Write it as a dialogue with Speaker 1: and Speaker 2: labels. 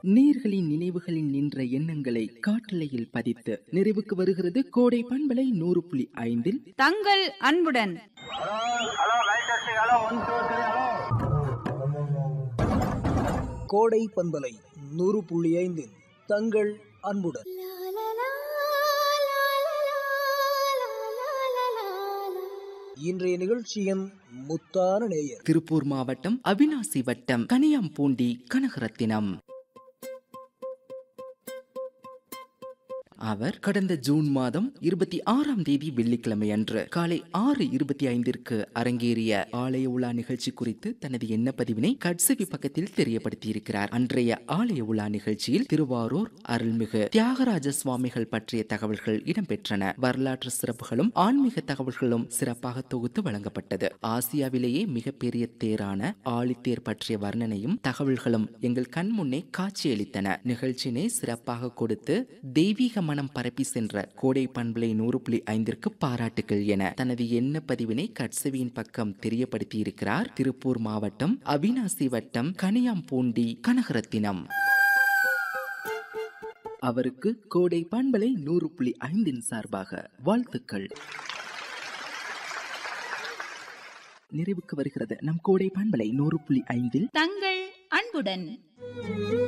Speaker 1: நீர்களின் நினைவுகளில் நின்ற எண்ணங்களை காட்டலையில் பதித்து நிறைவுக்கு வருகிறது கோடை பண்பலை நூறு புள்ளி ஐந்தில்
Speaker 2: தங்கள் அன்புடன்
Speaker 3: கோடை பண்பலை நூறு புள்ளி ஐந்தில் தங்கள் அன்புடன் இன்றைய நிகழ்ச்சியின் முத்தான நேயர்
Speaker 1: திருப்பூர் மாவட்டம் அவினாசி வட்டம் கனியாம்பூண்டி கனகரத்தினம் அவர் கடந்த ஜூன் மாதம் இருபத்தி ஆறாம் தேதி வெள்ளிக்கிழமை அன்று காலை ஆறு இருபத்தி ஐந்திற்கு அரங்கேறிய ஆலய உலா நிகழ்ச்சி குறித்து தனது எண்ண பதிவினை கட்சவி பக்கத்தில் தெரியப்படுத்தியிருக்கிறார் அன்றைய ஆலய உலா நிகழ்ச்சியில் திருவாரூர் அருள்மிகு தியாகராஜ சுவாமிகள் பற்றிய தகவல்கள் இடம்பெற்றன வரலாற்று சிறப்புகளும் ஆன்மீக தகவல்களும் சிறப்பாக தொகுத்து வழங்கப்பட்டது ஆசியாவிலேயே மிகப்பெரிய தேரான ஆழித்தேர் பற்றிய வர்ணனையும் தகவல்களும் எங்கள் கண் முன்னே காட்சியளித்தன நிகழ்ச்சியினை சிறப்பாக கொடுத்து தெய்வீக மனம் பரப்பி சென்ற கோடை பண்பலை நூறு புள்ளி ஐந்திற்கு பாராட்டுகள் என தனது எண்ண பதிவினை கட்சவியின் பக்கம் தெரியப்படுத்தி இருக்கிறார் திருப்பூர் மாவட்டம் அவினாசி வட்டம் கனியாம்பூண்டி கனகரத்தினம் அவருக்கு கோடை பண்பலை நூறு புள்ளி ஐந்தின் சார்பாக வாழ்த்துக்கள் நிறைவுக்கு வருகிறது நம் கோடை பண்பலை நூறு புள்ளி ஐந்தில்
Speaker 2: தங்கள் அன்புடன்